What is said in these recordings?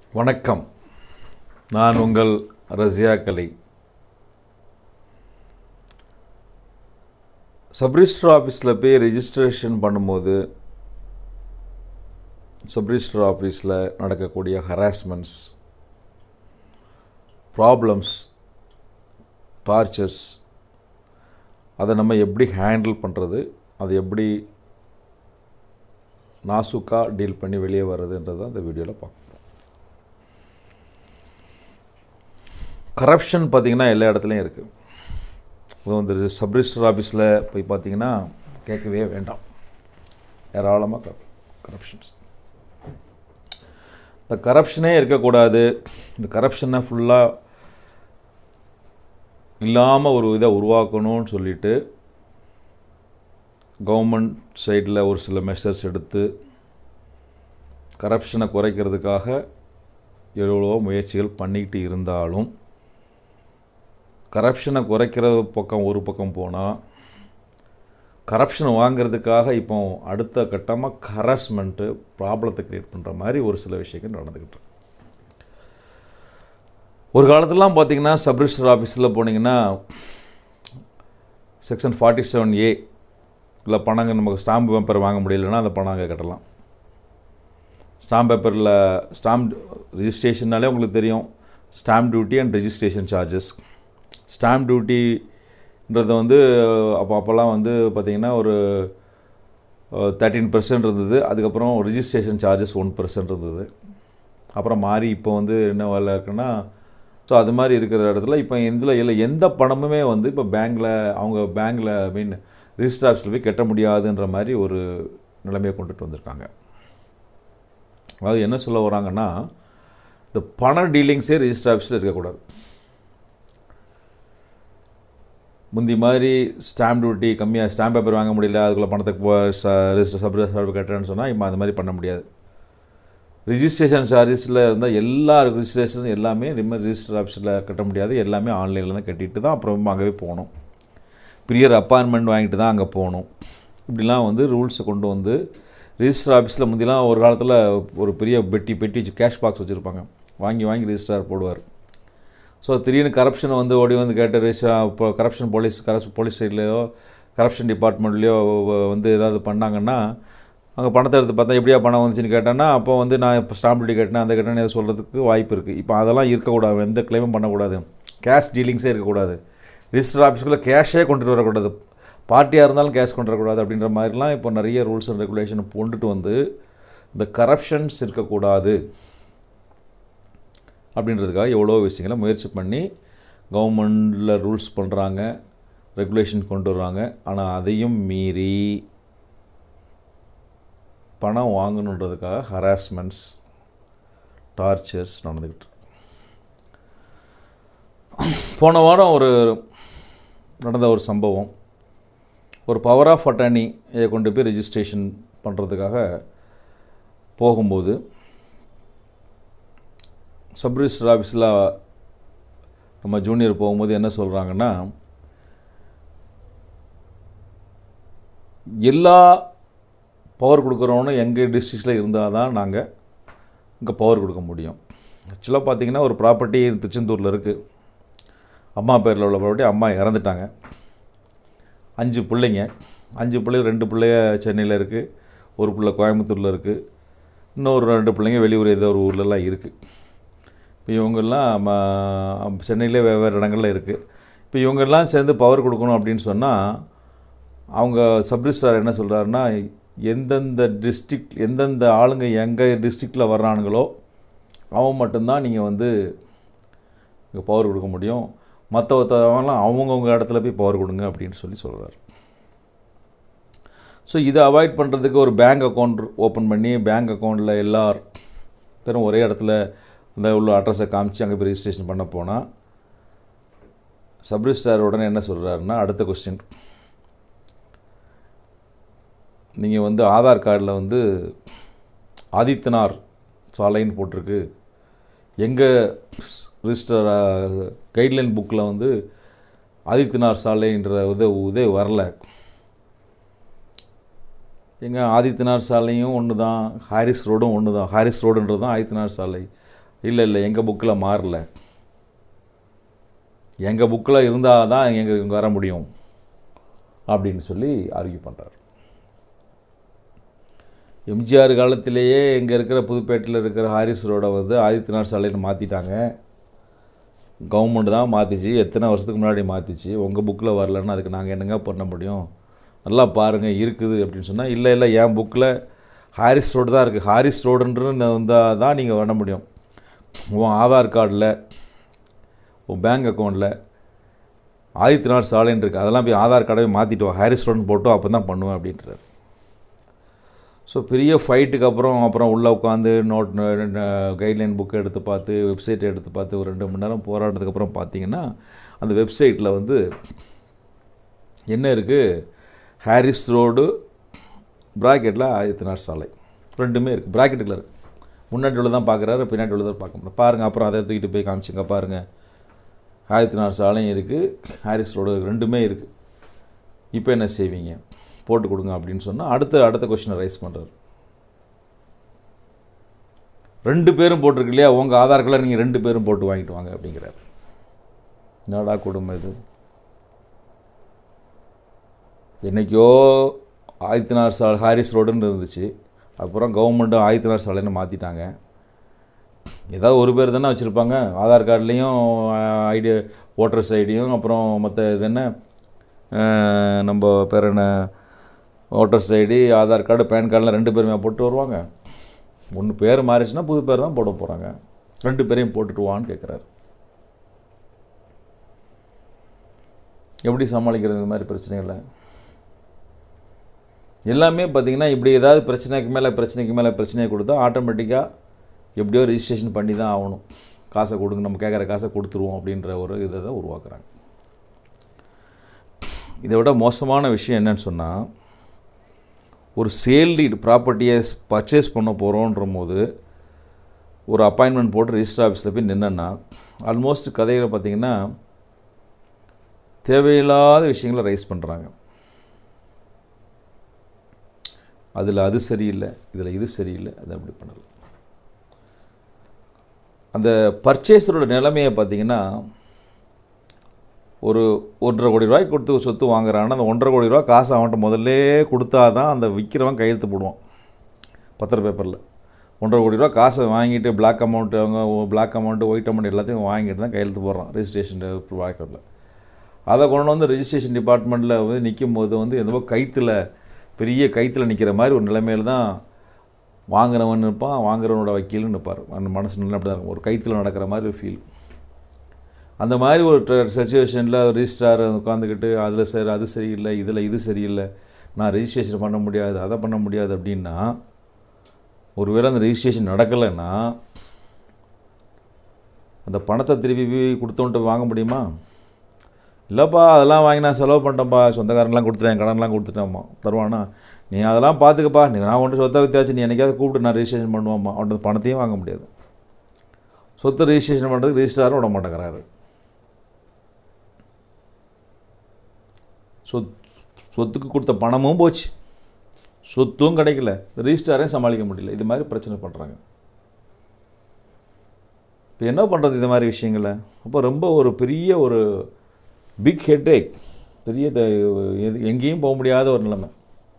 வணக்கம் நான் உங்கள் ரஷ்யா கலை சப்ரிஜிஸ்டர் ஆஃபீஸில் போய் ரெஜிஸ்ட்ரேஷன் பண்ணும்போது சப்ரிஜிஸ்டர் ஆஃபீஸில் நடக்கக்கூடிய ஹராஸ்மெண்ட்ஸ் ப்ராப்ளம்ஸ் டார்ச்சர்ஸ் அதை நம்ம எப்படி ஹேண்டில் பண்ணுறது அதை எப்படி நாசுக்காக டீல் பண்ணி வெளியே வர்றதுன்றது தான் இந்த வீடியோவில் பார்க்கணும் கரப்ஷன் பார்த்திங்கன்னா எல்லா இடத்துலையும் இருக்குது இந்த சப் ரிஜிஸ்டர் ஆஃபீஸில் போய் பார்த்தீங்கன்னா கேட்கவே வேண்டாம் ஏராளமாக கரப்ஷன்ஸ் இந்த கரப்ஷனே இருக்கக்கூடாது இந்த கரப்ஷனை ஃபுல்லாக இல்லாமல் ஒரு இதை உருவாக்கணும்னு சொல்லிட்டு கவர்மெண்ட் சைடில் ஒரு சில மெஷர்ஸ் எடுத்து கரப்ஷனை குறைக்கிறதுக்காக எவ்வளோ முயற்சிகள் பண்ணிக்கிட்டு இருந்தாலும் கரப்ஷனை குறைக்கிறது பக்கம் ஒரு பக்கம் போனால் கரப்ஷன் வாங்கிறதுக்காக இப்போ அடுத்த கட்டமாக ஹராஸ்மெண்ட்டு ப்ராப்ளத்தை க்ரியேட் பண்ணுற மாதிரி ஒரு சில விஷயங்கள் நடந்துக்கிட்டு இருக்கு. ஒரு காலத்துலலாம் பார்த்தீங்கன்னா சப் ரிஜிஸ்டர் ஆஃபீஸில் போனீங்கன்னா செக்ஷன் ஃபார்ட்டி செவன் ஏ இல்லை பணங்க நமக்கு ஸ்டாம்ப் பேப்பர் வாங்க முடியலன்னா அந்த பணம் அங்கே கட்டலாம் ஸ்டாம்ப் பேப்பரில் ஸ்டாம்ப் ரிஜிஸ்ட்ரேஷன்னாலே உங்களுக்கு தெரியும் stamp duty and registration charges stamp டியூட்டின்றது வந்து அப்போ அப்போல்லாம் வந்து பார்த்திங்கன்னா ஒரு தேர்ட்டீன் பர்சன்ட் இருந்தது அதுக்கப்புறம் ரிஜிஸ்ட்ரேஷன் சார்ஜஸ் ஒன் பர்சன்ட் இருந்தது அப்புறம் மாறி இப்போ வந்து என்ன வேலை இருக்குன்னா ஸோ அது மாதிரி இருக்கிற இடத்துல இப்போ இதில் இல்லை எந்த பணமுமே வந்து இப்போ பேங்க்கில் அவங்க பேங்க்கில் ஐ மீன் ரிஜிஸ்டர் ஆஃபீஸில் போய் கட்ட முடியாதுன்ற மாதிரி ஒரு நிலைமையை கொண்டுட்டு வந்திருக்காங்க அதாவது என்ன சொல்ல வராங்கன்னா இந்த பண டீலிங்ஸே ரிஜிஸ்டர் ஆஃபீஸில் இருக்கக்கூடாது முந்தி மாதிரி ஸ்டாம்ப் டியூட்டி கம்மியாக ஸ்டாம்ப் பேப்பர் வாங்க முடியல அதுக்குள்ளே பணத்துக்கு போ ரிஜிஸ்டர் சப் ரிஜிஸ்டர் கட்டுறேன்னு சொன்னால் இப்போ அது மாதிரி பண்ண முடியாது ரிஜிஸ்ட்ரேஷன் சார்ஜஸில் இருந்தால் எல்லா ரிஜிஸ்ட்ரேஷன் எல்லாமே ரிமர் ரிஜிஸ்டர் ஆஃபீஸில் கட்ட முடியாது எல்லாமே ஆன்லைனில் தான் கட்டிட்டு தான் அப்புறம் அங்கேவே போகணும் ப்ரியர் அப்பாயின்மெண்ட் வாங்கிட்டு தான் அங்கே போகணும் இப்படிலாம் வந்து ரூல்ஸை கொண்டு வந்து ரிஜிஸ்டர் ஆஃபீஸில் முந்திலாம் ஒரு காலத்தில் ஒரு பெரிய பெட்டி பெட்டி வச்சு கேஷ் பாக்ஸ் வச்சுருப்பாங்க வாங்கி வாங்கி ரிஜிஸ்டார் போடுவார் ஸோ திடீர்னு கரப்ஷன் வந்து ஓடி வந்து கேட்ட ரிஜிஸ்டர் இப்போ கரப்ஷன் போலீஸ் கரஸ் போலீஸ் சைட்லேயோ கரப்ஷன் டிபார்ட்மெண்ட்லேயோ வந்து ஏதாவது பண்ணாங்கன்னா அங்கே பணத்தை எடுத்து பார்த்தா எப்படியா பணம் வந்துச்சுன்னு கேட்டேன்னா அப்போ வந்து நான் இப்போ ஸ்டாம்ப் டியூட்டி கட்டினேன் அந்த கட்டினேன் எதாவது சொல்கிறதுக்கு வாய்ப்பு இருக்குது இப்போ அதெல்லாம் இருக்கக்கூடாது எந்த கிளைமும் பண்ணக்கூடாது கேஷ் டீலிங்ஸே இருக்கக்கூடாது ரிஜிஸ்டர் ஆஃபீஸ்க்குள்ளே கேஷே கொண்டுட்டு வரக்கூடாது பார்ட்டியாக இருந்தாலும் கேஷ் கொண்டு வரக்கூடாது அப்படின்ற மாதிரிலாம் இப்போ நிறைய ரூல்ஸ் அண்ட் ரெகுலேஷன் கொண்டுட்டு வந்து இந்த கரப்ஷன்ஸ் இருக்கக்கூடாது அப்படின்றதுக்காக எவ்வளோ விஷயங்களை முயற்சி பண்ணி கவர்மெண்டில் ரூல்ஸ் பண்ணுறாங்க ரெகுலேஷன் கொண்டு வர்றாங்க ஆனால் அதையும் மீறி பணம் வாங்கணுன்றதுக்காக ஹராஸ்மெண்ட்ஸ் டார்ச்சர்ஸ் நடந்துக்கிட்டு போன வாரம் ஒரு நடந்த ஒரு சம்பவம் ஒரு பவர் ஆஃப் அட்டர்னியை கொண்டு போய் ரெஜிஸ்ட்ரேஷன் பண்ணுறதுக்காக போகும்போது சப் ரிஜிஸ்டர் ஆஃபீஸில் நம்ம ஜூனியர் போகும்போது என்ன சொல்கிறாங்கன்னா எல்லா பவர் கொடுக்குறவனும் எங்கள் டிஸ்ட்ரிக்டில் இருந்தால் தான் நாங்கள் இங்கே பவர் கொடுக்க முடியும் ஆக்சுவலாக பார்த்தீங்கன்னா ஒரு ப்ராப்பர்ட்டி திருச்செந்தூரில் இருக்குது அம்மா பேரில் உள்ள ப்ராப்பர்ட்டி அம்மா இறந்துட்டாங்க அஞ்சு பிள்ளைங்க அஞ்சு பிள்ளைங்க ரெண்டு பிள்ளைய சென்னையில் இருக்குது ஒரு பிள்ளை கோயம்புத்தூரில் இருக்குது இன்னொரு ரெண்டு பிள்ளைங்க வெளியூர் ஏதோ ஒரு ஊர்லலாம் இருக்குது இப்போ இவங்கெல்லாம் சென்னையிலே வெவ்வேறு இடங்களில் இருக்குது இப்போ இவங்கெல்லாம் சேர்ந்து பவர் கொடுக்கணும் அப்படின்னு சொன்னால் அவங்க சப்ரிஸ்டார் என்ன சொல்கிறாருன்னா எந்தெந்த டிஸ்ட்ரிக்ட் எந்தெந்த ஆளுங்க எங்கள் டிஸ்ட்ரிக்டில் வர்றானுங்களோ அவன் மட்டும்தான் நீங்கள் வந்து இங்கே பவர் கொடுக்க முடியும் மற்றவங்களாம் அவங்கவுங்க இடத்துல போய் பவர் கொடுங்க அப்படின்னு சொல்லி சொல்கிறார் ஸோ இதை அவாய்ட் பண்ணுறதுக்கு ஒரு பேங்க் அக்கௌண்ட் ஓப்பன் பண்ணி பேங்க் அக்கௌண்ட்டில் எல்லார் பேரும் ஒரே இடத்துல அந்த உள்ள அட்ரஸை காமிச்சு அங்கே போய் ரிஜிஸ்ட்ரேஷன் பண்ண போனால் சப்ரிஸ்டார் உடனே என்ன சொல்கிறாருன்னா அடுத்த கொஸ்டின் நீங்கள் வந்து ஆதார் கார்டில் வந்து ஆதித்தனார் சாலைன்னு போட்டிருக்கு எங்கள் ரிஜிஸ்டர் கைட்லைன் புக்கில் வந்து ஆதித்தனார் சாலைன்ற இது இதே வரல எங்கள் ஆதித்தனார் சாலையும் ஒன்று தான் ஹாரிஸ் ரோடும் ஒன்று தான் ஹாரிஸ் ரோடுன்றது தான் ஆதித்தனார் சாலை இல்லை இல்லை எங்கள் புக்கில் மாறல எங்கள் புக்கில் இருந்தால் தான் எங்களுக்கு இங்கே வர முடியும் அப்படின்னு சொல்லி ஆர்கியூ பண்ணுறாரு எம்ஜிஆர் காலத்திலேயே இங்கே இருக்கிற புதுப்பேட்டையில் இருக்கிற ஹாரிஸ் ரோடை வந்து ஆதித்யநாத் சாலைன்னு மாற்றிட்டாங்க கவர்மெண்ட் தான் மாற்றிச்சு எத்தனை வருஷத்துக்கு முன்னாடி மாற்றிச்சு உங்கள் புக்கில் வரலன்னா அதுக்கு நாங்கள் என்னங்க பண்ண முடியும் நல்லா பாருங்கள் இருக்குது அப்படின்னு சொன்னால் இல்லை இல்லை என் புக்கில் ஹாரிஸ் ரோடு தான் இருக்குது ஹாரிஸ் ரோடுன்றது வந்தால் தான் நீங்கள் பண்ண முடியும் உன் ஆதார் கார்டில் உன் பேங்க் அக்கௌண்ட்டில் ஆதித்யநாத் சாலைன்னு இருக்குது அதெல்லாம் போய் ஆதார் கார்டை மாற்றிட்டு வா ஹாரிஸ் ரோடுன்னு போட்டோ அப்போ தான் பண்ணுவேன் அப்படின்றார் ஸோ பெரிய ஃபைட்டுக்கு அப்புறம் அப்புறம் உள்ளே உட்காந்து நோட் கைட்லைன் புக்கை எடுத்து பார்த்து வெப்சைட்டை எடுத்து பார்த்து ஒரு ரெண்டு மணி நேரம் போராட்டத்துக்கு அப்புறம் பார்த்தீங்கன்னா அந்த வெப்சைட்டில் வந்து என்ன இருக்குது ஹாரிஸ் ரோடு ப்ராக்கெட்டில் ஆதித்யநாத் சாலை ரெண்டுமே இருக்குது ப்ராக்கெட்டில் இருக்குது முன்னாடி உள்ளதான் பார்க்குறாரு பின்னாடி உள்ளதான் பார்க்க முடியல பாருங்கள் அப்புறம் அதை தூக்கிட்டு போய் காமிச்சிங்க பாருங்கள் ஆதித்யநாத் சாலையும் இருக்குது ஹாரிஸ் ரோடு ரெண்டுமே இருக்குது இப்போ என்ன செய்வீங்க போட்டு கொடுங்க அப்படின்னு சொன்னால் அடுத்த அடுத்த கொஷினை ரைஸ் பண்ணுறாரு ரெண்டு பேரும் போட்டிருக்கு இல்லையா உங்கள் ஆதார் கார்டில் நீங்கள் ரெண்டு பேரும் போட்டு வாங்கிட்டு வாங்க அப்படிங்கிறார் என்னடா குடும்பம் இது என்றைக்கோ ஆதித்யநாத் சா ஹாரிஸ் ரோடுன்னு இருந்துச்சு அப்புறம் கவர்மெண்ட்டும் ஆதித்யநாத் சாலைன்னு மாற்றிட்டாங்க ஏதாவது ஒரு பேர் தானே வச்சுருப்பாங்க ஆதார் கார்டுலேயும் ஐடி ஓட்டர்ஸ் ஐடியும் அப்புறம் மற்ற இது என்ன அஹ், நம்ம பேர் என்ன voters ID Aadhaar card PAN கார்டில் ரெண்டு பேருமே போட்டு வருவாங்க ஒன்று பேர் மாறிச்சுன்னா புது பேர் தான் போட போகிறாங்க ரெண்டு பேரையும் போட்டுட்டு வான்னு கேட்குறாரு எப்படி சமாளிக்கிறது இந்த மாதிரி பிரச்சனைகளை எல்லாமே பார்த்தீங்கன்னா இப்படி ஏதாவது பிரச்சனைக்கு மேலே பிரச்சனைக்கு மேலே பிரச்சனையை கொடுத்தா ஆட்டோமேட்டிக்காக எப்படியோ ரிஜிஸ்ட்ரேஷன் பண்ணி தான் ஆகணும் காசை கொடுங்க நம்ம கேட்குற காசை கொடுத்துருவோம் அப்படின்ற ஒரு இதை தான் உருவாக்குறாங்க இதை விட மோசமான விஷயம் என்னன்னு சொன்னால் ஒரு சேல் டீட் ப்ராப்பர்ட்டியை பர்ச்சேஸ் பண்ண போகிறோன்ற போது ஒரு அப்பாயின்மெண்ட் போட்டு ரிஜிஸ்டர் ஆஃபீஸில் போய் நின்னேன்னா ஆல்மோஸ்ட் கதைகளை பார்த்தீங்கன்னா தேவையில்லாத விஷயங்களை ரைஸ் பண்ணுறாங்க அதில் அது சரியில்லை இதில் இது சரியில்லை அது அப்படி பண்ணல அந்த பர்ச்சேஸரோட நிலைமையை பார்த்தீங்கன்னா ஒரு ஒன்றரை கோடி ரூபாய்க்கு கொடுத்து ஒரு சொத்து வாங்குறான்னா அந்த ஒன்றரை கோடி ரூபா காசு அவன்கிட்ட முதல்ல கொடுத்தா தான் அந்த விற்கிறவன் கையெழுத்து போடுவான் பத்திர பேப்பரில் ஒன்றரை கோடி ரூபா காசை வாங்கிட்டு பிளாக் அமௌண்ட் அவங்க பிளாக் அமௌண்ட்டு ஒயிட் அமௌண்ட் எல்லாத்தையும் வாங்கிட்டு தான் கையெழுத்து போடுறான் ரெஜிஸ்ட்ரேஷன் வாய்க்கில் அதை கொண்டு வந்து ரெஜிஸ்ட்ரேஷன் டிபார்ட்மெண்ட்டில் வந்து நிற்கும் போது வந்து என்னவோ கைத்தில் பெரிய கைத்தில் நிற்கிற மாதிரி ஒரு நிலைமையில் தான் வாங்குறவன் இருப்பான் வாங்குறவனோட வக்கீல்னு நிற்பார் அந்த மனசு நல்லா அப்படி தான் இருக்கும் ஒரு கைத்தில் நடக்கிற மாதிரி ஒரு ஃபீல் அந்த மாதிரி ஒரு சுச்சுவேஷனில் ரிஜிஸ்ட்ரார் உட்காந்துக்கிட்டு அதில் சரி அது சரியில்லை இதில் இது சரியில்லை நான் ரெஜிஸ்ட்ரேஷன் பண்ண முடியாது அதை பண்ண முடியாது அப்படின்னா ஒருவேளை அந்த ரெஜிஸ்ட்ரேஷன் நடக்கலைன்னா அந்த பணத்தை திருப்பி கொடுத்தவன்ட்டு வாங்க முடியுமா இல்லைப்பா அதெல்லாம் வாங்கி நான் செலவு பண்ணிட்டேன்ப்பா சொந்தக்காரன்லாம் கொடுத்துட்டேன் கடன்லாம் கொடுத்துட்டேன்மா தருவானா நீ அதெல்லாம் பார்த்துக்கப்பா நீ நான் ஒன்று சொத்தை வித்தாச்சு நீ என்னைக்காவது கூப்பிட்டு நான் ரெஜிஸ்ட்ரேஷன் பண்ணுவாம்மா அவன்கிட்ட பணத்தையும் வாங்க முடியாது சொத்தை ரெஜிஸ்ட்ரேஷன் பண்ணுறதுக்கு ரெஜிஸ்ட்ராரும் விட மாட்டேங்கிறாரு சொத் சொத்துக்கு கொடுத்த பணமும் போச்சு சொத்தும் கிடைக்கல ரெஜிஸ்ட்ராரையும் சமாளிக்க முடியல இது மாதிரி பிரச்சனை பண்ணுறாங்க இப்போ என்ன பண்ணுறது இது மாதிரி விஷயங்களை அப்போ ரொம்ப ஒரு பெரிய ஒரு பிக் ஹெட்டேக் பெரிய த- எது- எங்கேயும் போக முடியாத ஒரு நிலைமை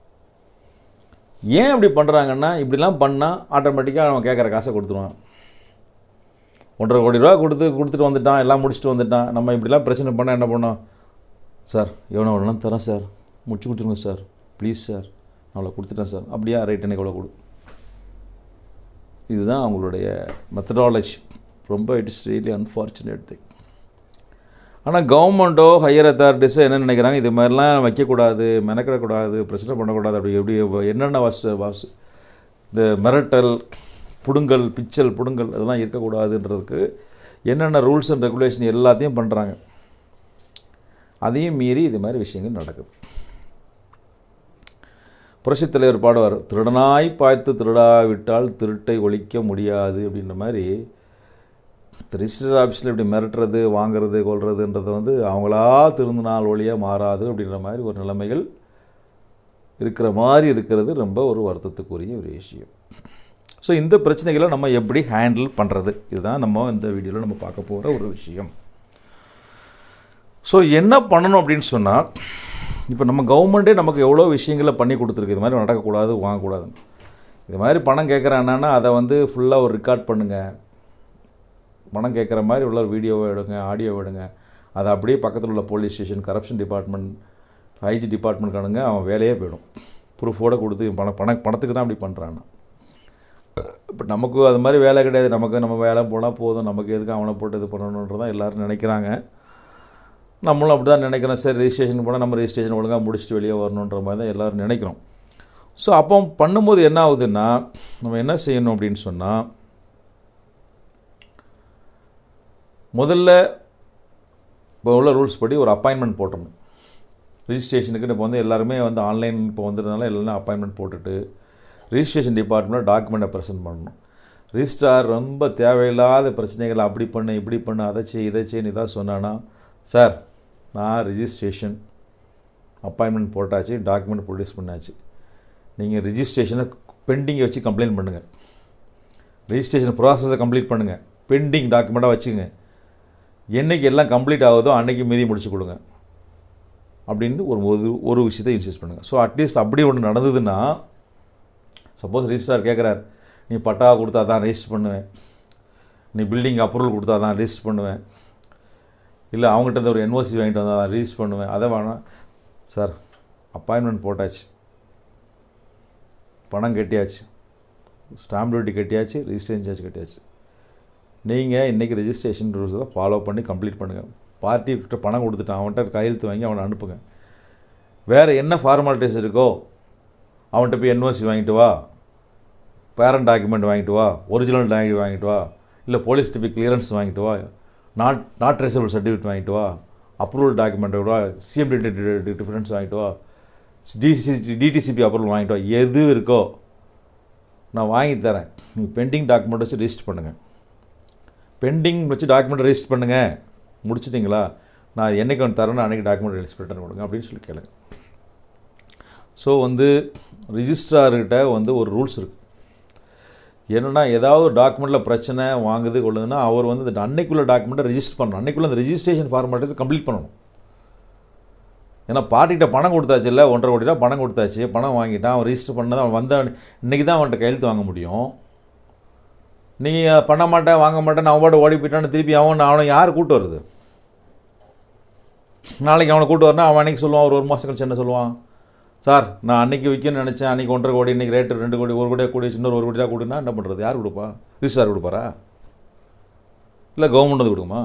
ஏன் இப்படி பண்ணுறாங்கன்னா இப்படிலாம் பண்ணால் ஆட்டோமேட்டிக்காக அவன் கேட்குற காசை கொடுத்துருவான் ஒன்றரை கோடி ரூபா கொடுத்து கொடுத்துட்டு வந்துட்டான் எல்லாம் முடிச்சுட்டு வந்துட்டான் நம்ம இப்படிலாம் பிரச்சனை பண்ணால் என்ன பண்ணோம் சார் எவ்வளோ எவ்வளோ தரேன் சார் முடிச்சு கொடுத்துருங்க சார் ப்ளீஸ் சார் நான் அவ்வளோ கொடுத்துட்டேன் சார் அப்படியா ரைட் எனக்கு எவ்வளோ கொடு இதுதான் அவங்களுடைய மெத்தடாலஜி ரொம்ப இட்ஸ் ரியலி அன்ஃபார்ச்சுனேட் திங் ஆனால் கவர்மெண்ட்டோ ஹையர் அத்தாரிட்டிஸோ என்ன நினைக்கிறாங்க இது மாதிரிலாம் வைக்கக்கூடாது மெனக்கிடக்கூடாது பிரச்சனை பண்ணக்கூடாது அப்படி எப்படி என்னென்ன வச வச இந்த மிரட்டல் புடுங்கல் பிச்சல் புடுங்கல் அதெல்லாம் இருக்கக்கூடாதுன்றதுக்கு என்னென்ன ரூல்ஸ் அண்ட் ரெகுலேஷன் எல்லாத்தையும் பண்ணுறாங்க அதையும் மீறி இது மாதிரி விஷயங்கள் நடக்குது புரட்சித் தலைவர் பாடுவார் திருடனாய் பார்த்து திருடாவிட்டால் திருட்டை ஒழிக்க முடியாது அப்படின்ற மாதிரி ரிஜிஸ்டர் ஆஃபீஸில் இப்படி மிரட்டுறது வாங்குறது கொள்றதுன்றது வந்து அவங்களா திருந்தினால் ஒழியாக மாறாது அப்படின்ற மாதிரி ஒரு நிலைமைகள் இருக்கிற மாதிரி இருக்கிறது ரொம்ப ஒரு வருத்தத்துக்குரிய ஒரு விஷயம் ஸோ இந்த பிரச்சனைகளை நம்ம எப்படி ஹேண்டில் பண்ணுறது இதுதான் நம்ம இந்த வீடியோவில் நம்ம பார்க்க போகிற ஒரு விஷயம் ஸோ என்ன பண்ணணும் அப்படின்னு சொன்னால் இப்போ நம்ம கவர்மெண்ட்டே நமக்கு எவ்வளோ விஷயங்களை பண்ணி கொடுத்துருக்கு இது மாதிரி நடக்கக்கூடாது வாங்கக்கூடாது இது மாதிரி பணம் கேட்குறாங்கன்னா அதை வந்து ஃபுல்லாக ஒரு ரெக்கார்ட் பண்ணுங்கள் பணம் கேட்குற மாதிரி உள்ள வீடியோவை எடுங்க ஆடியோ எடுங்க அதை அப்படியே பக்கத்தில் உள்ள police station corruption department IG department காணுங்க அவன் வேலையே போயிடும் ப்ரூஃபோடு கொடுத்து பணம் பணம் பணத்துக்கு தான் அப்படி பண்ணுறான் இப்போ நமக்கு அது மாதிரி வேலை கிடையாது நமக்கு நம்ம வேலை போனால் போதும் நமக்கு எதுக்கு அவனை போட்டு இது பண்ணணுன்றதான் எல்லோரும் நினைக்கிறாங்க நம்மளும் அப்படி தான் நினைக்கிறோம் சரி ரிஜிஸ்ட்ரேஷன் போனால் நம்ம ரிஜிஸ்ட்ரேஷன் ஒழுங்காக முடிச்சுட்டு வெளியே வரணுன்ற மாதிரி தான் எல்லோரும் நினைக்கிறோம் ஸோ அப்போ பண்ணும்போது என்ன ஆகுதுன்னா நம்ம என்ன செய்யணும் அப்படின்னு சொன்னால் முதல்ல இப்போ உள்ள ரூல்ஸ் படி ஒரு அப்பாயின்மெண்ட் போட்டணும் ரிஜிஸ்ட்ரேஷனுக்கு இப்போ வந்து எல்லாருமே வந்து ஆன்லைன் இப்போ வந்ததுனால எல்லாம் அப்பாயின்மெண்ட் போட்டுட்டு ரிஜிஸ்ட்ரேஷன் டிபார்ட்மெண்ட்டில் டாக்குமெண்ட்டை ப்ரெசென்ட் பண்ணணும் ரிஜிஸ்ட்ரார் ரொம்ப தேவையில்லாத பிரச்சனைகளை அப்படி பண்ணு இப்படி பண்ணு அதை செய் இதை செய்யு இதாக சொன்னான்னா சார் நான் ரிஜிஸ்ட்ரேஷன் அப்பாயின்மெண்ட் போட்டாச்சு டாக்குமெண்ட் ப்ரொடியூஸ் பண்ணாச்சு நீங்கள் ரிஜிஸ்ட்ரேஷனை பெண்டிங்கை வச்சு கம்ப்ளைண்ட் பண்ணுங்கள் ரிஜிஸ்ட்ரேஷன் ப்ராசஸை கம்ப்ளீட் பண்ணுங்கள் பெண்டிங் டாக்குமெண்ட்டாக வச்சுங்க என்றைக்கு எல்லாம் கம்ப்ளீட் ஆகுதோ அன்றைக்கி மீதி முடிச்சு கொடுங்க அப்படின்னு ஒரு ஒரு ஒரு விஷயத்தை இன்சிஸ்ட் பண்ணுங்கள் ஸோ அட்லீஸ்ட் அப்படி ஒன்று நடந்ததுன்னா சப்போஸ் ரிஜிஸ்ட்ரார் கேட்குறார் நீ பட்டா கொடுத்தா தான் ரெஜிஸ்டர் பண்ணுவேன் நீ பில்டிங் அப்ரூவல் கொடுத்தா தான் ரெஜிஸ்டர் பண்ணுவேன் இல்லை அவங்ககிட்ட இருந்து ஒரு என்ஓசி வாங்கிட்டு வந்தால் தான் ரிஜிஸ்டர் பண்ணுவேன் அதை வேணாம் சார் அப்பாயின்மெண்ட் போட்டாச்சு பணம் கட்டியாச்சு ஸ்டாம்ப் டியூட்டி கட்டியாச்சு ரிஜிஸ்ட்ரேஷன் சார்ஜ் கட்டியாச்சு நீங்கள் இன்றைக்கி ரெஜிஸ்ட்ரேஷன் ரூல்ஸ் தான் ஃபாலோ பண்ணி கம்ப்ளீட் பண்ணுங்கள் பார்ட்டி கிட்ட பணம் கொடுத்துட்டான் அவன்கிட்ட கையெழுத்து வாங்கி அவனை அனுப்புங்க வேறு என்ன ஃபார்மாலிட்டிஸ் இருக்கோ அவன்கிட்ட போய் என்ஓசி வாங்கிட்டு வா பேரண்ட் டாக்குமெண்ட் வாங்கிட்டு வா ஒரிஜினல் டாக்குமெண்ட் வாங்கிட்டு வா இல்லை போலீஸ் டிபி கிளியரன்ஸ் வாங்கிட்டு வா நாட் நாட் ட்ரேசபிள் சர்டிஃபிகேட் வாங்கிட்டு வா அப்ரூவல் டாக்குமெண்ட் வா சிஎம் டிஃபரன்ஸ் வாங்கிட்டு வா டிசி டிடிசிபி அப்ரூவல் வாங்கிட்டு வா எது இருக்கோ நான் வாங்கி தரேன் நீங்கள் பெண்டிங் டாக்குமெண்ட் வச்சு ரிஜிஸ்டர் பண்ணுங்கள் பெண்டிங் வச்சு டாக்குமெண்ட் ரெஜிஸ்டர் பண்ணுங்கள் முடிச்சிட்டிங்களா நான் என்றைக்கு வந்து தரேன்னு அன்றைக்கி டாக்குமெண்ட் ரெஜிஸ்டர் ரிட்டர்ன் கொடுங்க அப்படின்னு சொல்லி கேளுங்க ஸோ வந்து ரிஜிஸ்ட்ரார்கிட்ட வந்து ஒரு ரூல்ஸ் இருக்குது என்னென்னா ஏதாவது டாக்குமெண்ட்டில் பிரச்சனை வாங்குது கொள்ளுதுன்னா அவர் வந்து இந்த அன்னைக்குள்ள டாக்குமெண்ட்டை ரெஜிஸ்டர் பண்ணணும் அன்னைக்குள்ள அந்த ரெஜிஸ்ட்ரேஷன் ஃபார்மாலிட்டிஸ் கம்ப்ளீட் பண்ணணும் ஏன்னா பார்ட்டிகிட்ட பணம் கொடுத்தாச்சு இல்லை ஒன்றரை கோடி ரூபா பணம் கொடுத்தாச்சு பணம் வாங்கிட்டான் அவன் ரிஜிஸ்டர் பண்ணதான் அவன் வந்த இன்றைக்கி தான் அவன்கிட்ட கையெழுத்து வாங்க முடியும் நீங்கள் பண்ண மாட்டேன் வாங்க மாட்டேன் அவன் பாட்டு ஓடி போயிட்டான்னு திருப்பி அவன் அவனை யார் கூட்டு வருது நாளைக்கு அவனை கூட்டு வரனா அவன் அன்றைக்கி சொல்லுவான் ஒரு ஒரு மாதம் கழிச்சு என்ன சொல்லுவான் சார் நான் அன்றைக்கி விற்கணும்னு நினச்சேன் அன்றைக்கி ஒன்றரை கோடி இன்றைக்கி ரேட்டு ரெண்டு கோடி ஒரு கோடியாக கூடி சின்ன ஒரு கோடியாக கொடுனா என்ன பண்ணுறது யார் கொடுப்பா ரிஜிஸ்டார் கொடுப்பாரா இல்லை கவர்மெண்ட் வந்து கொடுக்குமா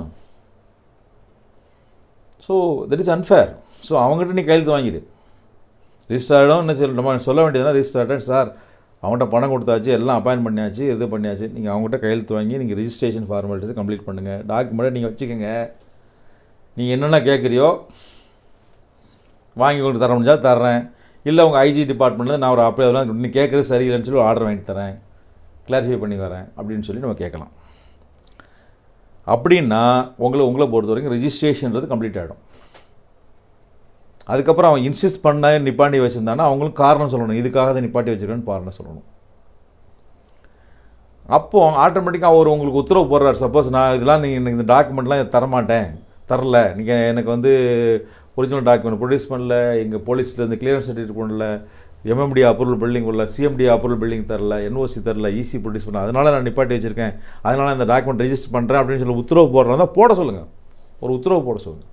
so that is unfair so அவங்ககிட்ட நீ கையெழுத்து வாங்கிடு ரிஜிஸ்டார்டும் என்ன சொல்ல நம்ம சொல்ல வேண்டியதுனா ரிஜிஸ்டார்டன் சார் அவங்கள்ட்ட பணம் கொடுத்தாச்சு எல்லாம் அப்பாயின் பண்ணியாச்சு இது பண்ணியாச்சு நீங்கள் அவங்ககிட்ட கையெழுத்து வாங்கி நீங்கள் ரிஜிஸ்ட்ரேஷன் ஃபார்மாலிட்டிஸ் கம்ப்ளீட் பண்ணுங்கள் டாக்குமெண்ட்டை நீங்கள் வச்சுக்கோங்க நீங்கள் என்னென்ன கேட்குறியோ வாங்கி கொண்டு தர முடிஞ்சா தர்றேன் இல்லை உங்கள் ஐஜி டிபார்ட்மெண்ட்டில் நான் ஒரு அப்படி அதெல்லாம் நீ கேட்குறது சரியில்லைன்னு சொல்லி ஆர்டர் வாங்கி தரேன் கிளாரிஃபை பண்ணி வரேன் அப்படின்னு சொல்லி நம்ம கேட்கலாம் அப்படின்னா உங்களை உங்களை பொறுத்த வரைக்கும் ரிஜிஸ்ட்ரேஷன்றது கம்ப்ளீட் ஆகிடும் அதுக்கப்புறம் அவன் இன்சிஸ்ட் பண்ண நிப்பாட்டி வச்சுருந்தானா அவங்களும் காரணம் சொல்லணும் இதுக்காக தான் நிப்பாட்டி வச்சுருக்கேன்னு காரணம் சொல்லணும் அப்போது ஆட்டோமேட்டிக்காக அவர் உங்களுக்கு உத்தரவு போடுறாரு சப்போஸ் நான் இதெல்லாம் நீங்கள் இந்த டாக்குமெண்ட்லாம் தரமாட்டேன் தரல நீங்கள் எனக்கு வந்து ஒரிஜினல் டாக்குமெண்ட் ப்ரொடியூஸ் பண்ணல எங்கள் போலீஸில் இந்த கிளியரன்ஸ் சர்டிஃபிகேட் பண்ணல எம்எம்டி அப்ரூவல் பில்டிங் வரல சிஎம்டி அப்ரூவல் பில்டிங் தரல என்ஓசி தரல இசி ப்ரொடியூஸ் பண்ணல அதனால் நான் நிப்பாட்டி வச்சுருக்கேன் அதனால் இந்த டாக்குமெண்ட் ரெஜிஸ்டர் பண்ணுறேன் அப்படின்னு சொல்லி உத்தரவு போடுறதா போட சொல்லுங்கள் ஒரு உத்தரவு போட சொல்லுங்கள்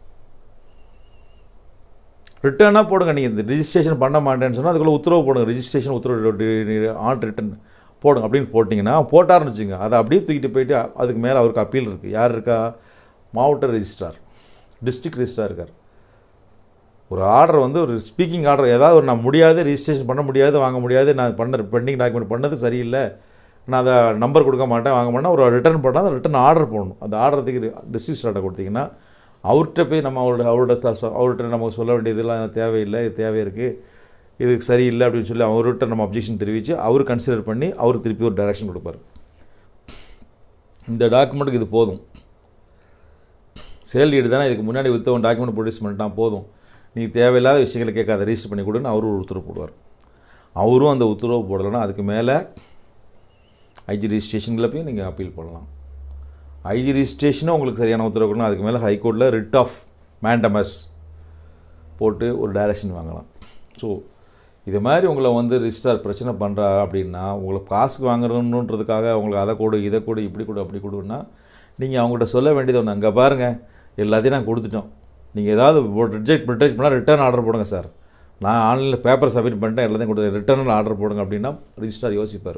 ரிட்டர்னாக போடுங்க நீங்கள் இந்த ரிஜிஸ்ட்ரேஷன் பண்ண மாட்டேன்னு சொன்னால் அதுக்குள்ளே உத்தரவு போடுங்க ரிஜிஸ்ட்ரேஷன் உத்தரவு ஆன் ரிட்டன் போடுங்க அப்படின்னு போட்டிங்கன்னா போட்டார்னு வச்சுங்க அதை அப்படியே தூக்கிட்டு போயிட்டு அதுக்கு மேலே அவருக்கு அப்பீல் இருக்குது யார் இருக்கா மாவட்ட ரெஜிஸ்ட்ரார் டிஸ்ட்ரிக்ட் ரெஜிஸ்ட்ரார் இருக்கார் ஒரு ஆர்டர் வந்து ஒரு ஸ்பீக்கிங் ஆர்டர் ஏதாவது ஒரு நான் முடியாது ரிஜிஸ்ட்ரேஷன் பண்ண முடியாது வாங்க முடியாது நான் பண்ண பெண்டிங் டாக்குமெண்ட் பண்ணது சரியில்லை நான் அதை நம்பர் கொடுக்க மாட்டேன் வாங்க மாட்டேன் ஒரு ரிட்டர்ன் பண்ணால் அந்த ரிட்டர்ன் ஆர்டர் போடணும் அந்த ஆர்டருக்கு டிஸ்ட்ரிக்ட் ஆர்டர் கொடுத்தீங்கன்னா அவர்கிட்ட போய் நம்ம அவரோட அவரோட த- அவர்கிட்ட நமக்கு சொல்ல வேண்டியதெல்லாம் தேவையில்லை இது தேவை இருக்குது இது சரியில்லை அப்படின்னு சொல்லி அவர்கிட்ட நம்ம அப்ஜெக்ஷன் தெரிவித்து அவர் கன்சிடர் பண்ணி அவர் திருப்பி ஒரு டைரக்ஷன் கொடுப்பார் இந்த டாக்குமெண்ட்டுக்கு இது போதும் சேல் டீடு தானே இதுக்கு முன்னாடி வித்தவன் டாக்குமெண்ட் ப்ரொடியூஸ் பண்ணிட்டான் போதும் நீ தேவையில்லாத விஷயங்களை கேட்காத ரெஜிஸ்டர் பண்ணி கொடுன்னு அவரும் ஒரு உத்தரவு போடுவார் அவரும் அந்த உத்தரவு போடலைன்னா அதுக்கு மேலே ஐஜி ரிஜிஸ்ட்ரேஷனில் போய் நீங்கள் அப்பீல் பண்ணலாம் ஐஜி ரிஜிஸ்ட்ரேஷனும் உங்களுக்கு சரியான உத்தரவு கொடுக்கணும் அதுக்கு மேலே ஹைகோர்ட்டில் ரிட் ஆஃப் மேண்டமஸ் போட்டு ஒரு டைரக்ஷன் வாங்கலாம் ஸோ இது மாதிரி உங்களை வந்து ரிஜிஸ்டார் பிரச்சனை பண்ணுறா அப்படின்னா உங்களை காசுக்கு வாங்குறணுன்றதுக்காக உங்களுக்கு அதை கொடு இதை கொடு இப்படி கொடு அப்படி கொடுன்னா நீங்கள் அவங்கள்ட்ட சொல்ல வேண்டியது ஒன்று அங்கே பாருங்கள் எல்லாத்தையும் நான் கொடுத்துட்டோம் நீங்கள் ஏதாவது ரிஜெக்ட் ரிஜெக்ட் பண்ணால் ரிட்டர்ன் ஆர்டர் போடுங்க சார் நான் ஆன்லைனில் பேப்பர் சப்மிட் பண்ணிட்டேன் எல்லாத்தையும் கொடுத்து ரிட்டர்னில் ஆர்டர் போடுங்க அப்படின்னா ரிஜிஸ்டார் யோசிப்பார்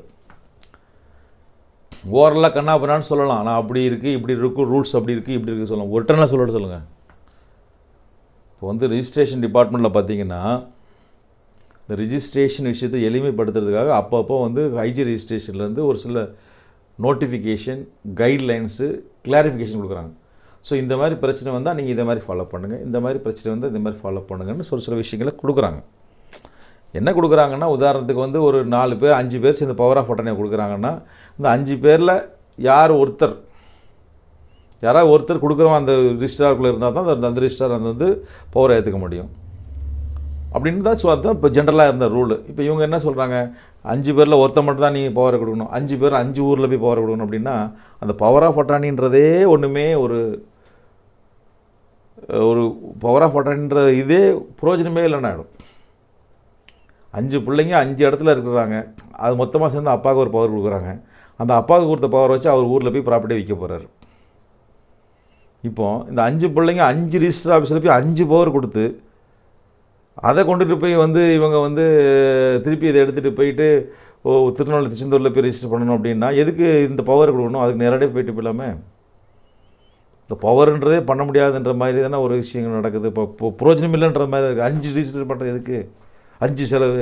ஓரலாக கண்ணா பண்ணான்னு சொல்லலாம் நான் அப்படி இருக்குது இப்படி இருக்கும் ரூல்ஸ் அப்படி இருக்குது இப்படி இருக்குது சொல்லலாம் ரிட்டர்னில் சொல்லிட்டு சொல்லுங்கள் இப்போ வந்து ரிஜிஸ்ட்ரேஷன் டிபார்ட்மெண்ட்டில் பார்த்தீங்கன்னா இந்த ரிஜிஸ்ட்ரேஷன் விஷயத்தை எளிமைப்படுத்துறதுக்காக அப்பப்போ வந்து ஐஜி ரிஜிஸ்ட்ரேஷன்லேருந்து ஒரு சில நோட்டிஃபிகேஷன் கைட்லைன்ஸு கிளாரிஃபிகேஷன் கொடுக்குறாங்க ஸோ இந்த மாதிரி பிரச்சனை வந்தால் நீங்கள் இதை மாதிரி ஃபாலோ பண்ணுங்கள் இந்த மாதிரி பிரச்சனை வந்தால் இந்த மாதிரி ஃபாலோ பண்ணுங்கன்னு ஒரு சில விஷயங்களை கொடுக்குறாங்க என்ன கொடுக்குறாங்கன்னா உதாரணத்துக்கு வந்து ஒரு நாலு பேர் அஞ்சு பேர் சேர்ந்து பவர் ஆஃப் அட்டனை கொடுக்குறாங்கன்னா இந்த அஞ்சு பேரில் யார் ஒருத்தர் யாராவது ஒருத்தர் கொடுக்குறவன் அந்த ரிஜிஸ்டாருக்குள்ளே இருந்தால் தான் அந்த அந்த ரிஜிஸ்டார் அந்த வந்து பவரை ஏற்றுக்க முடியும் அப்படின்னு தான் ஸோ அதுதான் இப்போ ஜென்ரலாக இருந்த ரூல் இப்போ இவங்க என்ன சொல்கிறாங்க அஞ்சு பேரில் ஒருத்தன் மட்டும் தான் நீங்கள் பவரை கொடுக்கணும் அஞ்சு பேர் அஞ்சு ஊரில் போய் பவரை கொடுக்கணும் அப்படின்னா அந்த பவர் ஆஃப் அட்டானின்றதே ஒன்றுமே ஒரு ஒரு பவர் ஆஃப் அட்டானின்ற இதே பிரயோஜனமே இல்லைன்னு ஆகிடும் அஞ்சு பிள்ளைங்க அஞ்சு இடத்துல இருக்கிறாங்க அது மொத்தமாக சேர்ந்து அப்பாவுக்கு ஒரு பவர் கொடுக்குறாங்க அந்த அப்பாவுக்கு கொடுத்த பவர் வச்சு அவர் ஊரில் போய் ப்ராப்பர்ட்டி விற்க போகிறாரு இப்போ இந்த அஞ்சு பிள்ளைங்க அஞ்சு ரிஜிஸ்டர் ஆஃபீஸில் போய் அஞ்சு பவர் கொடுத்து அதை கொண்டுட்டு போய் வந்து இவங்க வந்து திருப்பி இதை எடுத்துகிட்டு போயிட்டு ஓ திருநெல்வேலி திருச்செந்தூரில் போய் ரிஜிஸ்டர் பண்ணணும் அப்படின்னா எதுக்கு இந்த பவர் கொடுக்கணும் அதுக்கு நேரடியாக போயிட்டு போயிடலாமே இந்த பவர்ன்றதே பண்ண முடியாதுன்ற மாதிரி தானே ஒரு விஷயங்கள் நடக்குது இப்போ இப்போ புரோஜனம் இல்லைன்ற மாதிரி இருக்குது அஞ்சு ரிஜிஸ்டர் பண்ணுறது எதுக்கு அஞ்சு செலவு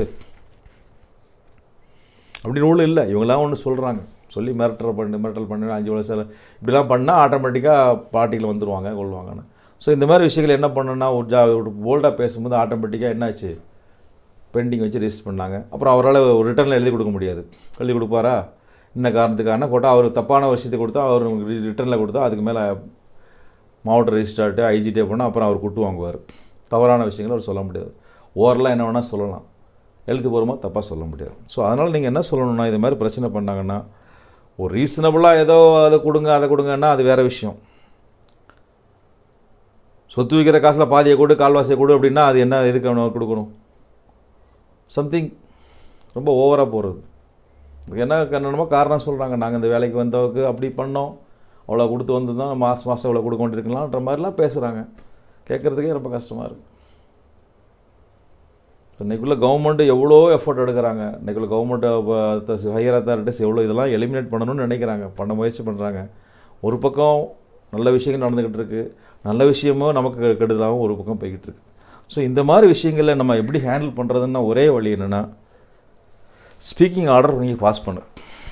அப்படி ரூல் இல்லை இவங்களாம் ஒன்று சொல்கிறாங்க சொல்லி மிரட்டல் பண்ணு மிரட்டல் பண்ணு அஞ்சு இவ்வளோ செலவு இப்படிலாம் பண்ணால் ஆட்டோமேட்டிக்காக பார்ட்டியில் வந்துடுவாங்க கொள்வாங்கன்னு ஸோ இந்த மாதிரி விஷயங்கள் என்ன பண்ணணும்னா ஒரு ஜா ஒரு போல்டாக பேசும்போது ஆட்டோமேட்டிக்காக என்னாச்சு பெண்டிங் வச்சு ரிஜிஸ்டர் பண்ணாங்க அப்புறம் அவரால் ரிட்டர்னில் எழுதி கொடுக்க முடியாது எழுதி கொடுப்பாரா இன்ன காரணத்துக்கான கோட்டா அவர் தப்பான விஷயத்தை கொடுத்தா அவர் ரிட்டர்னில் கொடுத்தா அதுக்கு மேலே மாவட்ட ரெஜிஸ்ட்ரார்ட்டு ஐஜிட்டே போனால் அப்புறம் அவர் குட்டு வாங்குவார் தவறான விஷயங்களை அவர் சொல்ல முடியாது ஓரலாக என்ன வேணால் சொல்லலாம் எழுத்துப்பூர்வமாக தப்பாக சொல்ல முடியாது ஸோ அதனால் நீங்கள் என்ன சொல்லணும்னா இது மாதிரி பிரச்சனை பண்ணாங்கன்னா ஒரு ரீசனபுளாக ஏதோ அதை கொடுங்க அதை கொடுங்கன்னா அது வேறு விஷயம் சொத்து விற்கிற காசில் பாதியை கொடு கால்வாசியை கொடு அப்படின்னா அது என்ன எதுக்கு அவனுக்கு கொடுக்கணும் சம்திங் ரொம்ப ஓவராக போகிறது இதுக்கு என்ன என்னென்னமோ காரணம் சொல்கிறாங்க நாங்கள் இந்த வேலைக்கு வந்தவருக்கு அப்படி பண்ணோம் அவ்வளோ கொடுத்து வந்து தான் மாதம் மாதம் இவ்வளோ கொடுக்க வேண்டியிருக்கலாம்ன்ற மாதிரிலாம் பேசுகிறாங்க கேட்குறதுக்கே ரொம்ப கஷ்டமாக இருக்குது இன்றைக்குள்ள கவர்மெண்ட்டு எவ்வளோ எஃபோர்ட் எடுக்கிறாங்க இன்றைக்குள்ள கவர்மெண்ட்டு ஹையர் அத்தாரிட்டிஸ் எவ்வளோ இதெல்லாம் எலிமினேட் பண்ணணும்னு நினைக்கிறாங்க பண்ண முயற்சி பண்ணுறாங்க ஒரு பக்கம் நல்ல விஷயங்கள் நடந்துக்கிட்டு இருக்குது நல்ல விஷயமும் நமக்கு கெடுதலாகவும் ஒரு பக்கம் போய்கிட்டு இருக்கு ஸோ இந்த மாதிரி விஷயங்களை நம்ம எப்படி ஹேண்டில் பண்ணுறதுன்னா ஒரே வழி என்னென்னா ஸ்பீக்கிங் ஆர்டர் நீங்கள் பாஸ் பண்ணு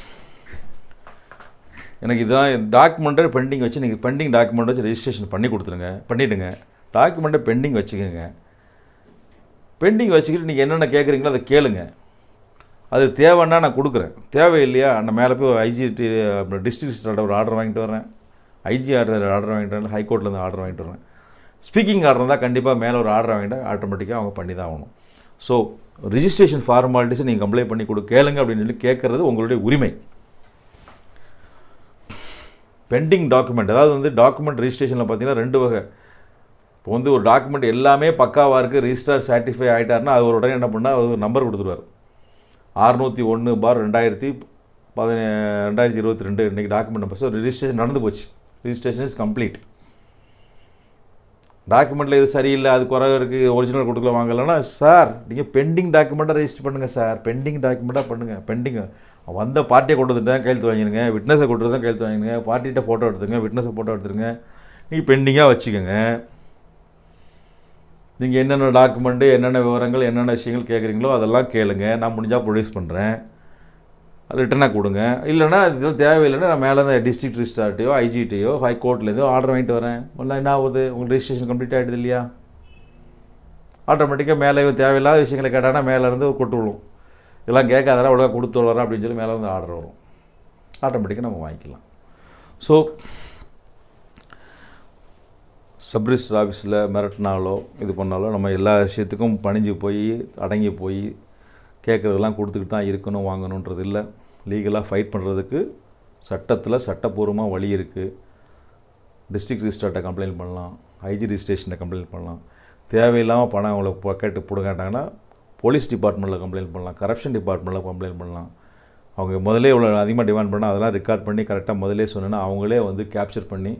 எனக்கு இதான் டாக்குமெண்ட்டை பெண்டிங் வச்சு நீங்கள் பெண்டிங் டாக்குமெண்ட் வச்சு ரெஜிஸ்ட்ரேஷன் பண்ணி கொடுத்துருங்க பண்ணிவிடுங்க டாக்குமெண்ட்டை பெண்டிங் வச்சுக்கோங்க பெண்டிங் வச்சுக்கிட்டு நீங்கள் என்னென்ன கேட்குறீங்களோ அதை கேளுங்க அது தேவைன்னா நான் கொடுக்குறேன் தேவை இல்லையா அந்த மேலே போய் ஐஜிடி டிஸ்ட்ரிக்ட் ஒரு ஆர்டர் வாங்கிட்டு வரேன் ஐஜி ஆர்டர் ஆர்டர் வாங்கிட்டு வரேன் ஹைகோர்ட்லேருந்து ஆர்டர் வாங்கிட்டு வரேன் ஸ்பீக்கிங் ஆர்டர் இருந்தால் கண்டிப்பாக மேலே ஒரு ஆர்டர் வாங்கிட்டா ஆட்டோமேட்டிக்காக அவங்க பண்ணி தான் ஆகணும் ஸோ ரிஜிஸ்ட்ரேஷன் ஃபார்மாலிட்டிஸை நீங்கள் கம்ப்ளைண்ட் பண்ணி கொடு கேளுங்க அப்படின்னு சொல்லி கேட்குறது உங்களுடைய உரிமை பெண்டிங் டாக்குமெண்ட் அதாவது வந்து டாக்குமெண்ட் ரிஜிஸ்ட்ரேஷனில் பார்த்தீங்கன்னா ரெண்டு வகை இப்போ வந்து ஒரு டாக்குமெண்ட் எல்லாமே பக்காவாக இருக்குது ரிஜிஸ்டர் சாட்டிஃபை ஆகிட்டாருன்னா அது ஒரு உடனே என்ன பண்ணால் அது ஒரு நம்பர் கொடுத்துருவார் அறுநூற்றி ஒன்று பார் ரெண்டாயிரத்தி பதினே ரெண்டாயிரத்தி இருபத்தி ரெண்டு இன்றைக்கி டாக்குமெண்ட் நம்பர் ஸோ ரிஜிஸ்ட்ரேஷன் நடந்து போச்சு ரிஜிஸ்ட்ரேஷன் இஸ் கம்ப்ளீட் டாக்குமெண்ட்டில் இது சரியில்லை அது குறை இருக்குது ஒரிஜினல் கொடுக்கல வாங்கலைன்னா சார் நீங்கள் பெண்டிங் டாக்குமெண்ட்டாக ரெஜிஸ்டர் பண்ணுங்கள் சார் பெண்டிங் டாக்குமெண்ட்டாக பண்ணுங்கள் பெண்டிங் வந்த பார்ட்டியை கொண்டு வந்துட்டேன் கையெழுத்து வாங்கிடுங்க விட்னஸை கொண்டு வந்து கையெழுத்து வாங்கிடுங்க பார்ட்டிகிட்ட ஃபோட்டோ எடுத்துங்க விட்னஸை ஃபோட்டோ எடுத்துருங்க நீங்கள் பெண்டிங்காக வச்சுக்கோங்க நீங்கள் என்னென்ன டாக்குமெண்ட்டு என்னென்ன விவரங்கள் என்னென்ன விஷயங்கள் கேட்குறீங்களோ அதெல்லாம் கேளுங்க நான் முடிஞ்சால் ப்ரொடியூஸ் பண்ணுறேன் ரிட்டனாக கொடுங்க இல்லைன்னா இதெல்லாம் தேவையில்லைன்னா நான் மேலே இந்த டிஸ்ட்ரிக்ட் ரிஜிஸ்ட்ரார்ட்டையோ ஐஜிட்டையோ ஹை கோர்ட்லேருந்தோ ஆர்டர் வாங்கிட்டு வரேன் இல்லை என்ன ஆகுது உங்களுக்கு ரெஜிஸ்ட்ரேஷன் கம்ப்ளீட் ஆகிடுது இல்லையா ஆட்டோமேட்டிக்காக மேலே தேவையில்லாத விஷயங்களை கேட்டாங்கன்னா மேலேருந்து கொட்டு விழும் இதெல்லாம் கேட்காதெல்லாம் ஒழுங்காக கொடுத்து வரேன் அப்படின்னு சொல்லி மேலே வந்து ஆர்டர் வரும் ஆட்டோமேட்டிக்காக நம்ம வாங்கிக்கலாம் ஸோ சப்ரிஸ்டர் ஆஃபீஸில் மிரட்டினாலோ இது பண்ணாலோ நம்ம எல்லா விஷயத்துக்கும் பணிஞ்சு போய் அடங்கி போய் கேட்குறதெல்லாம் கொடுத்துக்கிட்டு தான் இருக்கணும் வாங்கணுன்றது இல்லை லீகலாக ஃபைட் பண்ணுறதுக்கு சட்டத்தில் சட்டப்பூர்வமாக வழி இருக்குது டிஸ்ட்ரிக்ட் ரிஜிஸ்ட்ரார்ட்ட கம்ப்ளைண்ட் பண்ணலாம் ஐஜி ரிஜிஸ்ட்ரேஷனில் கம்ப்ளைண்ட் பண்ணலாம் தேவையில்லாமல் பணம் அவங்கள பாக்கெட்டு பிடுங்காட்டாங்கன்னா போலீஸ் டிபார்ட்மெண்ட்டில் கம்ப்ளைண்ட் பண்ணலாம் கரப்ஷன் டிபார்ட்மெண்ட்டில் கம்ப்ளைண்ட் பண்ணலாம் அவங்க முதல்ல இவ்வளோ அதிகமாக டிமாண்ட் பண்ணால் அதெல்லாம் ரெக்கார்ட் பண்ணி கரெக்டாக முதல்லே சொன்னேன்னா அவங்களே வந்து கேப்சர் பண்ணி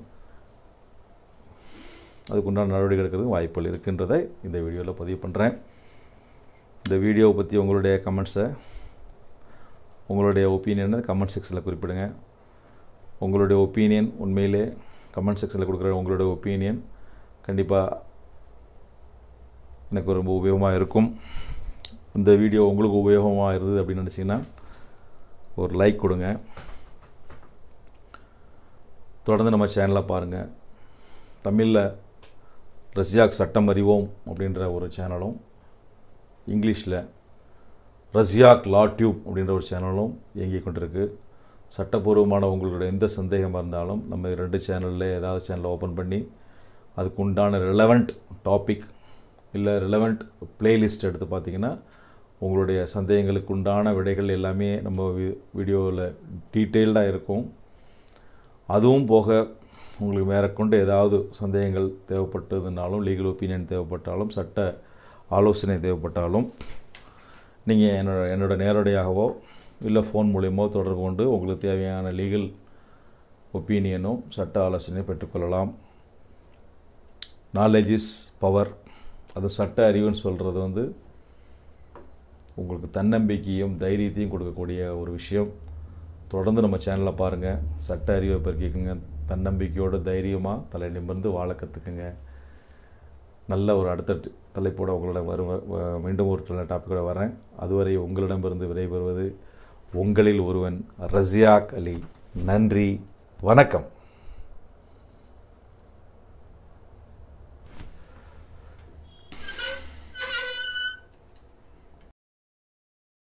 அதுக்குண்டான நடவடிக்கை எடுக்கிறதுக்கு வாய்ப்புகள் இருக்குன்றதை இந்த வீடியோவில் பதிவு பண்ணுறேன் இந்த வீடியோவை பற்றி உங்களுடைய கமெண்ட்ஸை உங்களுடைய ஒப்பீனியனை கமெண்ட் செக்ஷனில் குறிப்பிடுங்க உங்களுடைய ஒப்பீனியன் உண்மையிலே கமெண்ட் செக்ஷனில் கொடுக்குற உங்களுடைய ஒப்பீனியன் கண்டிப்பாக எனக்கு ரொம்ப உபயோகமாக இருக்கும் இந்த வீடியோ உங்களுக்கு உபயோகமாக இருந்தது அப்படின்னு நினச்சிங்கன்னா ஒரு லைக் கொடுங்க தொடர்ந்து நம்ம சேனலை பாருங்கள் தமிழில் ரஷ்யாக் சட்டம் அறிவோம் அப்படின்ற ஒரு சேனலும் இங்கிலீஷில் ரஷ்யாக் லா டியூப் அப்படின்ற ஒரு சேனலும் இயங்கிக் கொண்டிருக்கு சட்டப்பூர்வமான உங்களுடைய எந்த சந்தேகமாக இருந்தாலும் நம்ம ரெண்டு சேனலில் ஏதாவது சேனலை ஓப்பன் பண்ணி அதுக்கு உண்டான ரிலவெண்ட் டாபிக் இல்லை ரிலவெண்ட் பிளேலிஸ்ட் எடுத்து பார்த்தீங்கன்னா உங்களுடைய சந்தேகங்களுக்கு உண்டான விடைகள் எல்லாமே நம்ம வீடியோவில் டீட்டெயில்டாக இருக்கும் அதுவும் போக உங்களுக்கு மேற்கொண்டு ஏதாவது சந்தேகங்கள் தேவைப்பட்டதுனாலும் லீகல் ஒப்பீனியன் தேவைப்பட்டாலும் சட்ட ஆலோசனை தேவைப்பட்டாலும் நீங்கள் என்னோட என்னோட நேரடியாகவோ இல்லை ஃபோன் மூலியமோ தொடர்பு கொண்டு உங்களுக்கு தேவையான லீகல் ஒப்பீனியனும் சட்ட ஆலோசனையும் பெற்றுக்கொள்ளலாம் நாலேஜ் இஸ் பவர் அது சட்ட அறிவுன்னு சொல்கிறது வந்து உங்களுக்கு தன்னம்பிக்கையும் தைரியத்தையும் கொடுக்கக்கூடிய ஒரு விஷயம் தொடர்ந்து நம்ம சேனலை பாருங்கள் சட்ட அறிவை பெருக்கிக்கோங்க தன்னம்பிக்கையோடு தைரியமாக தலை நிமிர்ந்து வாழ கற்றுக்குங்க நல்ல ஒரு அடுத்த தலைப்போடு உங்களோட வரும் மீண்டும் ஒரு நல்ல டாப்பிக்கோட வரேன் அதுவரை உங்களிடமிருந்து விடைபெறுவது உங்களில் ஒருவன் ரஸியாக் அலி நன்றி வணக்கம்